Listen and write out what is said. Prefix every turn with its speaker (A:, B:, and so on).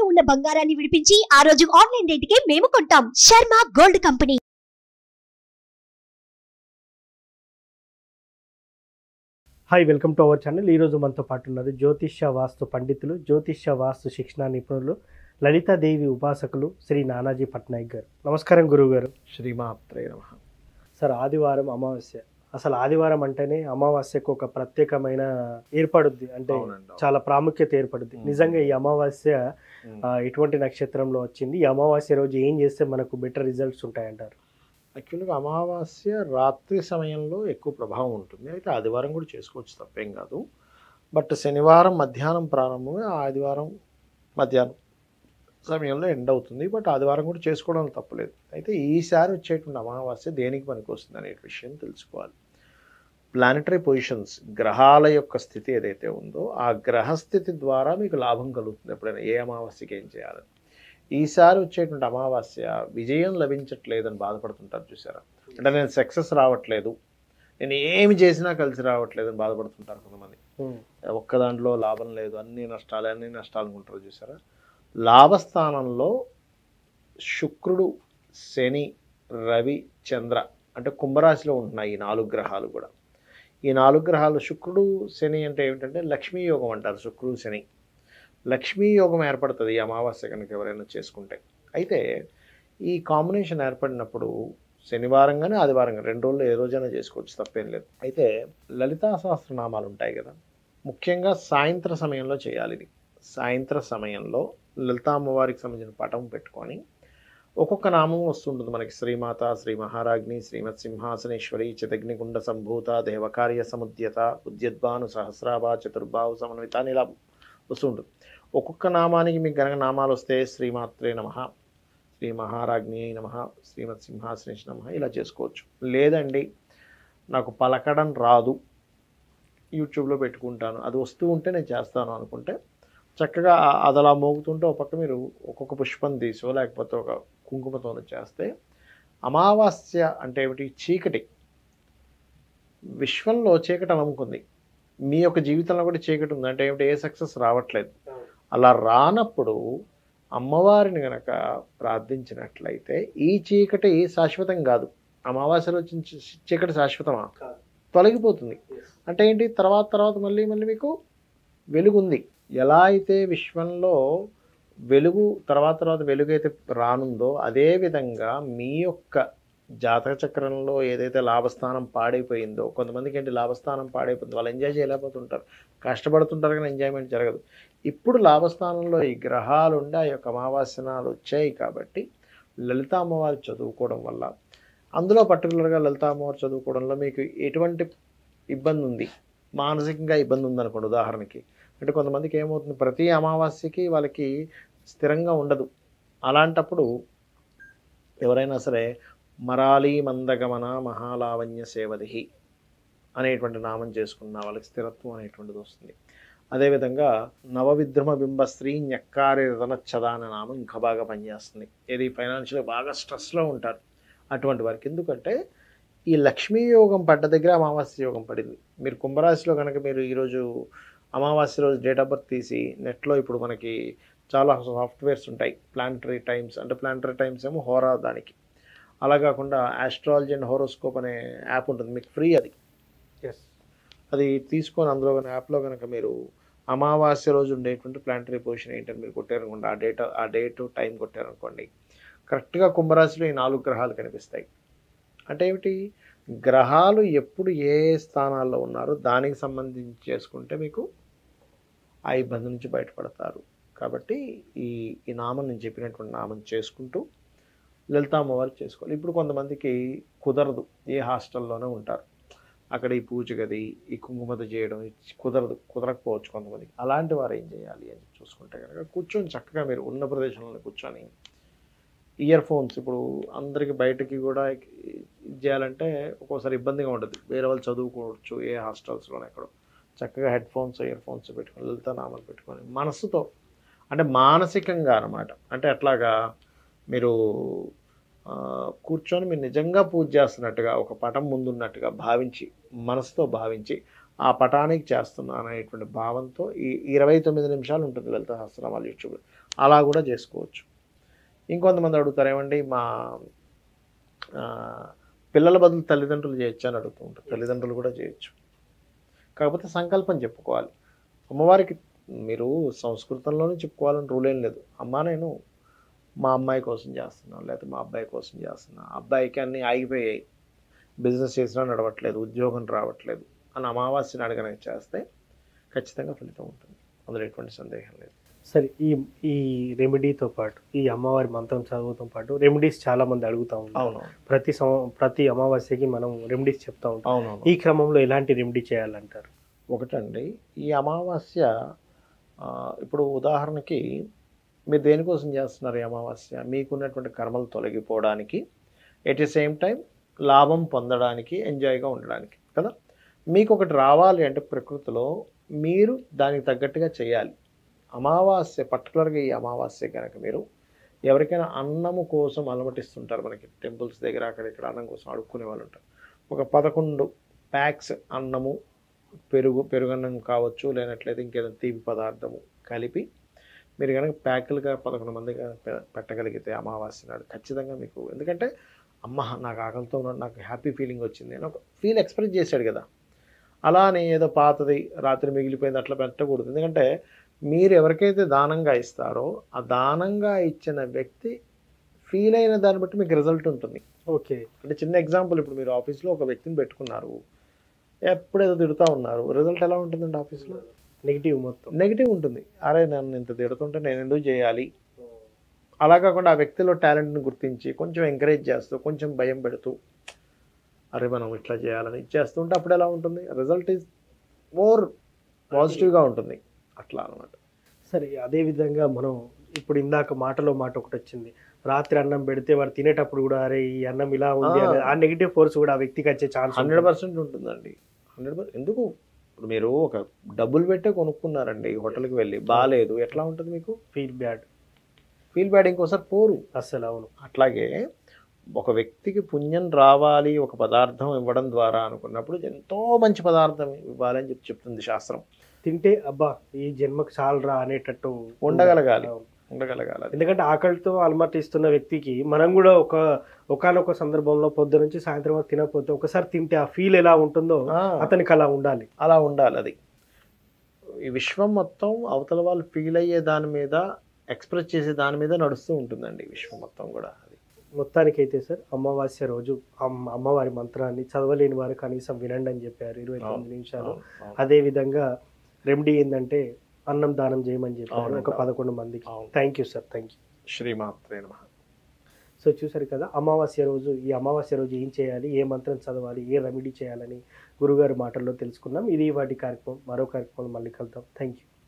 A: ఉన్న బంగారాన్ని విడిపించి ఆ రోజు ఆన్లైన్ రేటుకే మేము కొంటాం Sharma gold company
B: hi welcome to our channel ఈరోజు మనతో పాటు ఉన్నారు జ్యోతిష్య వాస్తు పండితులు జ్యోతిష్య వాస్తు శిక్షణ నిపుణులు లలితాదేవి ఉపాసకులు శ్రీ నానాజీ పట్నాయక్ గారు నమస్కారం గురువు గారు
C: శ్రీమాత్రే నమ
B: సార్ ఆదివారం అమావాస్య అసలు ఆదివారం అంటేనే అమావాస్యకు ఒక ప్రత్యేకమైన ఏర్పడుద్ది అంటే
C: అవునండి
B: చాలా ప్రాముఖ్యత ఏర్పడుద్ది
C: మ్మ్.
B: నిజంగా ఈ అమావాస్య
C: ఉమ్.
B: ఆ, ఎటువంటి నక్షత్రంలో వచ్చింది ఈ అమావాస్య రోజు ఏం చేస్తే మనకు బెటర్ రిజల్ట్స్ ఉంటాయంటారు
C: యాక్చువల్గా అమావాస్య రాత్రి సమయంలో ఎక్కువ ప్రభావం ఉంటుంది అయితే ఆదివారం కూడా చేసుకోవచ్చు తప్పేం కాదు బట్ శనివారం మధ్యాహ్నం ప్రారంభమే ఆదివారం మధ్యాహ్నం సమయంలో ఎండ్ అవుతుంది బట్ ఆదివారం కూడా చేసుకోవడం తప్పలేదు అయితే ఈసారి వచ్చేటువంటి అమావాస్య దేనికి పనికి వస్తుంది అనే విషయం తెలుసుకోవాలి ప్లానటరీ పొజిషన్స్ గ్రహాల యొక్క స్థితి ఏదైతే ఉందో ఆ గ్రహస్థితి ద్వారా మీకు లాభం కలుగుతుంది ఎప్పుడైనా ఏ అమావాస్యకి ఏం చేయాలని ఈసారి వచ్చేటువంటి అమావాస్య విజయం లభించట్లేదని బాధపడుతుంటారు చూసారా అంటే నేను సక్సెస్ రావట్లేదు నేను ఏమి చేసినా కలిసి రావట్లేదని బాధపడుతుంటారు కొంతమంది ఒక్క దాంట్లో లాభం లేదు అన్ని నష్టాలు అన్ని నష్టాలు అనుకుంటారు చూసారా లాభస్థానంలో శుక్రుడు శని రవి చంద్ర అంటే కుంభరాశిలో ఉంటున్నాయి ఈ నాలుగు గ్రహాలు కూడా ఈ నాలుగు గ్రహాలు శుక్రుడు శని అంటే ఏమిటంటే లక్ష్మీ యోగం అంటారు శుక్రుడు శని లక్ష్మీ యోగం ఏర్పడుతుంది ఈ అమావాస్య కనుక ఎవరైనా చేసుకుంటే అయితే ఈ కాంబినేషన్ ఏర్పడినప్పుడు శనివారం కానీ ఆదివారం కానీ రెండు రోజులు ఏ రోజైనా చేసుకోవచ్చు తప్పేం లేదు అయితే లలితా సహస్రనామాలు ఉంటాయి కదా ముఖ్యంగా సాయంత్ర సమయంలో చేయాలి ఇది సాయంత్ర సమయంలో లలితా అమ్మవారికి సంబంధించిన పటం పెట్టుకొని ఒక్కొక్క నామం వస్తుంటుంది మనకి శ్రీమాత శ్రీ మహారాజ్ని శ్రీమత్ సింహాసనేశ్వరి చితగ్నికుండ సంభూత దేవకార్య సముద్యత ఉద్యద్భాను సహస్రాభా చతుర్బాహు సమన్విత అని ఇలా వస్తుంటుంది ఒక్కొక్క నామానికి మీకు గనక నామాలు వస్తే శ్రీమాత్రే నమ శ్రీ మహారాజ్ఞి నమ శ్రీమత్ సింహాసనేశ నమ ఇలా చేసుకోవచ్చు లేదండి నాకు పలకడం రాదు యూట్యూబ్లో పెట్టుకుంటాను అది వస్తూ ఉంటే నేను చేస్తాను అనుకుంటే చక్కగా ఆ- అది అలా మోగుతుంటే ఒక పక్క మీరు ఒక్కొక్క పుష్పం తీసో లేకపోతే ఒక కుంకుమతోనో చేస్తే అమావాస్య అంటే ఏమిటి చీకటి విశ్వంలో చీకటి నమ్ముకుంది మీ యొక్క జీవితంలో కూడా చీకటి ఉంది అంటే ఏమిటి ఏ సక్సెస్ రావట్లేదు అలా రానప్పుడు అమ్మవారిని గనక ప్రార్థించినట్లయితే ఈ చీకటి శాశ్వతం కాదు అమావాస్యలో వచ్చిన చీ- చీకటి శాశ్వతమా
B: కాదు.
C: తొలగిపోతుంది అంటే ఏంటి తర్వాత తర్వాత మళ్ళీ మళ్ళీ మీకు వెలుగుంది ఎలా అయితే విశ్వంలో వెలుగు తర్వాత తర్వాత వెలుగు అయితే రానుందో అదే విధంగా మీ యొక్క జాతక చక్రంలో ఏదైతే లాభస్థానం పాడైపోయిందో కొంతమందికి ఏంటి లాభస్థానం పాడైపోయింది వాళ్ళు ఎంజాయ్ చేయలేకపోతుంటారు కష్టపడుతుంటారు కానీ ఎంజాయ్మెంట్ జరగదు ఇప్పుడు లాభస్థానంలో ఈ గ్రహాలు ఉండి ఆ యొక్క అమావాస్యనాలు వచ్చాయి కాబట్టి లలిత అమ్మవారి చదువుకోవడం వల్ల అందులో పర్టికులర్గా లలిత అమ్మవారు చదువుకోవడంలో మీకు ఎటువంటి ఇబ్బంది ఉంది మానసికంగా ఇబ్బంది ఉందనుకోండి ఉదాహరణకి అంటే కొంతమందికి ఏమవుతుంది ప్రతి అమావాస్యకి వాళ్ళకి స్థిరంగా ఉండదు అలాంటప్పుడు ఎవరైనా సరే మరాలి మందగమన మహాలావణ్య సేవదిహి అనేటువంటి నామం చేసుకున్న వాళ్ళకి స్థిరత్వం అనేటువంటిది వస్తుంది అదేవిధంగా నవవిద్రమ బింబ స్త్రీ ñక్కారి రతనచ్చద అనే నామం ఇంకా బాగా పనిచేస్తుంది ఇది ఫైనాన్షియల్గా బాగా స్ట్రెస్లో ఉంటారు అటువంటి వారికి ఎందుకంటే ఈ లక్ష్మీ యోగం పడ్డ దగ్గర అమావాస్య యోగం పడింది మీరు కుంభరాశిలో కనుక మీరు ఈరోజు అమావాస్య రోజు డేట్ ఆఫ్ బర్త్ తీసి నెట్లో ఇప్పుడు మనకి చాలా సాఫ్ట్వేర్స్ ఉంటాయి ప్లానటరీ టైమ్స్ అంటే ప్లానటరీ టైమ్స్ ఏమో హోరా దానికి అలా కాకుండా ఆస్ట్రాలజీ అండ్ హోరోస్కోప్ అనే యాప్ ఉంటుంది మీకు ఫ్రీ అది
B: ఎస్
C: అది తీసుకొని అందులో కానీ యాప్లో కనుక మీరు అమావాస్య రోజు ఉండేటువంటి ప్లానటరీ పొజిషన్ ఏంటని మీరు కొట్టారనుకోండి ఆ డేట్ ఆ డేట్ టైం కొట్టారనుకోండి కరెక్ట్గా కుంభరాశిలో ఈ నాలుగు గ్రహాలు కనిపిస్తాయి అంటే ఏమిటి గ్రహాలు ఎప్పుడు ఏ ఏ స్థానాల్లో ఉన్నారో దానికి సంబంధించి చేసుకుంటే మీకు ఆ ఇబ్బంది నుంచి బయటపడతారు కాబట్టి ఈ ఈ నామం నేను చెప్పినటువంటి నామం చేసుకుంటూ లలితా అమ్మవారికి చేసుకోవాలి ఇప్పుడు కొంతమందికి కుదరదు ఏ హాస్టల్లోనే ఉంటారు అక్కడ ఈ పూజ గది ఈ కుంకుమత చేయడం ఇది కుదరదు కుదరకపోవచ్చు కొంతమందికి అలాంటి వారు ఏం చేయాలి అని చూసుకుంటే కనుక కూర్చొని చక్కగా మీరు ఉన్న ప్రదేశంలో కూర్చొని ఇయర్ ఫోన్స్ ఇప్పుడు అందరికి బయటకి కూడా ఇది చేయాలంటే ఒక్కోసారి ఇబ్బందిగా ఉంటుంది వేరే వాళ్ళు చదువుకోవచ్చు ఏ హాస్టల్స్లోనే ఎక్కడో చక్కగా హెడ్ ఫోన్స్ ఇయర్ ఫోన్స్ పెట్టుకొని లలిత నామాలు పెట్టుకొని మనసుతో అంటే మానసికంగా అనమాట అంటే ఎట్లాగా మీరు ఆ, కూర్చొని మీరు నిజంగా పూజ చేస్తున్నట్టుగా ఒక పటం ముందున్నట్టుగా భావించి మనసుతో భావించి ఆ పటానికి చేస్తున్నాను అనేటువంటి భావంతో ఈ ఇరవై తొమ్మిది నిమిషాలు ఉంటుంది లలిత సహస్రనామాలు యూట్యూబ్ అలా కూడా చేసుకోవచ్చు ఇంకొంతమంది అడుగుతారు ఏమండి మా ఆ, పిల్లల బదులు తల్లిదండ్రులు చేయొచ్చు అని అడుగుతూ ఉంటారు తల్లిదండ్రులు కూడా చేయొచ్చు కాకపోతే సంకల్పం చెప్పుకోవాలి అమ్మవారికి మీరు సంస్కృతంలోనే చెప్పుకోవాలని రూల్ ఏం లేదు అమ్మ నేను మా అమ్మాయి కోసం చేస్తున్నాను లేకపోతే మా అబ్బాయి కోసం చేస్తున్నా అబ్బాయికి అన్నీ ఆగిపోయాయి బిజినెస్ చేసినా నడవట్లేదు ఉద్యోగం రావట్లేదు అని అమావాస్యని అడగనే చేస్తే ఖచ్చితంగా ఫలితం ఉంటుంది అందులో ఎటువంటి సందేహం లేదు
B: సరే ఈ ఈ రెమెడీతో పాటు ఈ అమ్మవారి మంత్రం చదువుతో పాటు రెమెడీస్ చాలా మంది అడుగుతా ఉంటారు
C: అవునవును
B: ప్రతి సం- ప్రతి అమావాస్యకి మనం రెమెడీస్ చెప్తా ఉంటాం
C: అవునవును
B: ఈ క్రమంలో ఎలాంటి రెమెడీ చేయాలంటారు
C: ఒకటండి ఈ అమావాస్య ఆ, ఇప్పుడు ఉదాహరణకి మీరు దేనికోసం చేస్తున్నారు ఈ అమావాస్య మీకున్నటువంటి కర్మలు తొలగిపోవడానికి ఎట్ ది సేమ్ టైం లాభం పొందడానికి ఎంజాయ్గా ఉండడానికి కదా మీకు ఒకటి రావాలి అంటే ప్రకృతిలో మీరు దానికి తగ్గట్టుగా చేయాలి అమావాస్య పర్టికులర్గా ఈ అమావాస్య కనుక మీరు ఎవరికైనా అన్నము కోసం అలమటిస్తుంటారు మనకి టెంపుల్స్ దగ్గర అక్కడ ఇక్కడ అన్నం కోసం అడుక్కునే వాళ్ళు ఉంటారు ఒక పదకొండు ప్యాక్స్ అన్నము పెరుగు పెరుగన్నం కావచ్చు లేనట్లయితే ఇంకేదైనా తీపి పదార్థము కలిపి మీరు కనుక ప్యాకులుగా పదకొండు మందిగా పె- పెట్టగలిగితే అమావాస్య నాడు ఖచ్చితంగా మీకు ఎందుకంటే అమ్మ నాకు ఆకలితో ఉన్నాడు నాకు హ్యాపీ ఫీలింగ్ వచ్చింది అని ఒక ఫీల్ ఎక్స్ప్రెస్ చేశాడు కదా అలానే ఏదో పాతది రాత్రి మిగిలిపోయింది అట్లా పెట్టకూడదు ఎందుకంటే మీరు ఎవరికైతే దానంగా ఇస్తారో ఆ దానంగా ఇచ్చిన వ్యక్తి ఫీల్ అయిన దాన్ని బట్టి మీకు రిజల్ట్ ఉంటుంది
B: ఓకే
C: అంటే చిన్న ఎగ్జాంపుల్ ఇప్పుడు మీరు ఆఫీస్లో ఒక వ్యక్తిని పెట్టుకున్నారు ఎప్పుడేదో తిడుతూ ఉన్నారు రిజల్ట్ ఎలా ఉంటుందండి ఆఫీస్లో
B: నెగిటివ్ మొత్తం
C: నెగిటివ్ ఉంటుంది అరే నన్ను ఇంత తిడుతుంటే నేను ఎందుకు చేయాలి అలా కాకుండా ఆ వ్యక్తిలో టాలెంట్ని గుర్తించి కొంచెం ఎంకరేజ్ చేస్తూ కొంచెం భయం పెడుతూ అరే మనం ఇట్లా చేయాలని ఇచ్చేస్తుంటే అప్పుడు ఎలా ఉంటుంది రిజల్ట్ ఈజ్ మోర్ పాజిటివ్గా ఉంటుంది అట్లా అనమాట
B: సరే అదే విధంగా మనం ఇప్పుడు ఇందాక మాటలో మాట ఒకటి వచ్చింది రాత్రి అన్నం పెడితే వాడు తినేటప్పుడు కూడా అరే ఈ అన్నం ఇలా ఉంది
C: ఆ.
B: అనే- ఆ నెగిటివ్ ఫోర్స్ కూడా ఆ వ్యక్తికి వచ్చే ఛాన్స్
C: హండ్రెడ్ పర్సెంట్ ఉంటుందండి హండ్రెడ్ పర్సెంట్ ఎందుకు ఇప్పుడు మీరు ఒక డబ్బులు పెట్టే కొనుక్కున్నారండి హోటల్కి వెళ్ళి బాగాలేదు ఎట్లా ఉంటుంది మీకు
B: ఫీల్ బ్యాడ్
C: ఫీల్ బ్యాడ్ ఇంకోసారి పోరు
B: అస్సలు అవును
C: అట్లాగే ఒక వ్యక్తికి పుణ్యం రావాలి ఒక పదార్థం ఇవ్వడం ద్వారా అనుకున్నప్పుడు ఎంతో మంచి పదార్థం ఇవ్వాలని చెప్పి చెప్తుంది శాస్త్రం
B: తింటే అబ్బా ఈ జన్మకు చాలరా అనేటట్టు
C: ఉండగలగాలి.
B: అవును.
C: ఉండగలగాలి అది.
B: ఎందుకంటే ఆకలితో అలమటిస్తున్న వ్యక్తికి మనం కూడా ఒక ఒకానొక సందర్భంలో పొద్దు నుంచి సాయంత్రం వరకు తినకపోతే ఒకసారి తింటే ఆ ఫీల్ ఎలా ఉంటుందో
C: ఆ,
B: అతనికి అలా ఉండాలి
C: అలా ఉండాలి అది ఈ విశ్వం మొత్తం అవతల వాళ్ళు ఫీల్ అయ్యే దాని మీద ఎక్స్ప్రెస్ చేసే దాని మీద నడుస్తూ ఉంటుందండి ఈ విశ్వం మొత్తం కూడా అది
B: మొత్తానికైతే సార్ అమావాస్య రోజు అమ్మ- అమ్మవారి మంత్రాన్ని చదవలేని వారు కనీసం వినండి అని చెప్పారు ఇరవై తొమ్మిది నిమిషాలు
C: అవును, అవును.
B: అదే విధంగా రెమెడీ ఏంటంటే అన్నం దానం చేయమని చెప్పారు
C: అవునండి,
B: ఒక
C: అవును.
B: పదకొండు మందికి
C: అవును.
B: Thank you sir thank you
C: శ్రీమాత్రే నమః
B: సో చూసారు కదా అమావాస్య రోజు ఈ అమావాస్య రోజు ఏం చేయాలి ఏ మంత్రం చదవాలి ఏ రెమెడీ చేయాలని గురుగారి మాటల్లో తెలుసుకున్నాం ఇది వాటి కార్యక్రమం మరో కార్యక్రమం మళ్ళీ కలుద్దాం థ్యాంక్ యూ